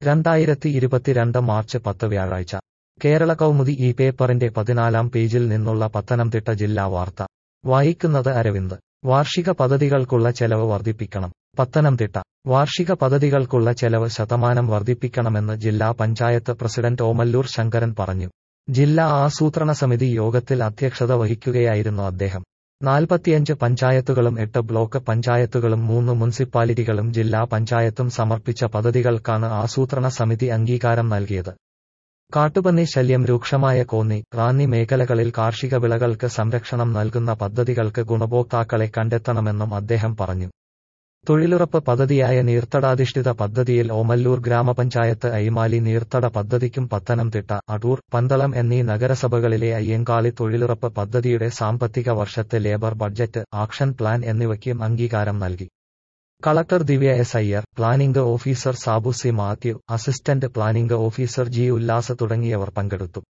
രണ്ടായിരത്തി ഇരുപത്തിരണ്ട് മാർച്ച് പത്ത് വ്യാഴാഴ്ച കേരള കൗമുദി ഈ പേപ്പറിന്റെ പതിനാലാം പേജിൽ നിന്നുള്ള പത്തനംതിട്ട ജില്ലാ വാർത്ത വായിക്കുന്നത് അരവിന്ദ് വാർഷിക പദ്ധതികൾക്കുള്ള ചെലവ് വർദ്ധിപ്പിക്കണം പത്തനംതിട്ട വാർഷിക പദ്ധതികൾക്കുള്ള ചെലവ് ശതമാനം വർദ്ധിപ്പിക്കണമെന്ന് ജില്ലാ പഞ്ചായത്ത് പ്രസിഡന്റ് ഓമല്ലൂർ ശങ്കരൻ പറഞ്ഞു ജില്ലാ ആസൂത്രണ സമിതി യോഗത്തിൽ അധ്യക്ഷത വഹിക്കുകയായിരുന്നു അദ്ദേഹം നാൽപ്പത്തിയഞ്ച് പഞ്ചായത്തുകളും എട്ട് ബ്ലോക്ക് പഞ്ചായത്തുകളും മൂന്ന് മുനിസിപ്പാലിറ്റികളും ജില്ലാ പഞ്ചായത്തും സമർപ്പിച്ച പദ്ധതികൾക്കാണ് ആസൂത്രണ സമിതി അംഗീകാരം നൽകിയത് കാട്ടുപന്നി ശല്യം രൂക്ഷമായ കോന്നി റാന്നി മേഖലകളിൽ കാർഷിക വിളകൾക്ക് സംരക്ഷണം നൽകുന്ന പദ്ധതികൾക്ക് ഗുണഭോക്താക്കളെ കണ്ടെത്തണമെന്നും അദ്ദേഹം പറഞ്ഞു തൊഴിലുറപ്പ് പദ്ധതിയായ നീർത്തടാധിഷ്ഠിത പദ്ധതിയിൽ ഓമല്ലൂർ ഗ്രാമപഞ്ചായത്ത് അയ്മാലി നീർത്തട പദ്ധതിക്കും പത്തനംതിട്ട അടൂർ പന്തളം എന്നീ നഗരസഭകളിലെ അയ്യങ്കാളി തൊഴിലുറപ്പ് പദ്ധതിയുടെ സാമ്പത്തിക വർഷത്തെ ലേബർ ബഡ്ജറ്റ് ആക്ഷൻ പ്ലാൻ എന്നിവയ്ക്കും അംഗീകാരം നൽകി collector Divya S Iyer planning officer Sabu C Mathew assistant planning officer G Ullas തുടങ്ങിയവർ പങ്കെടുത്തു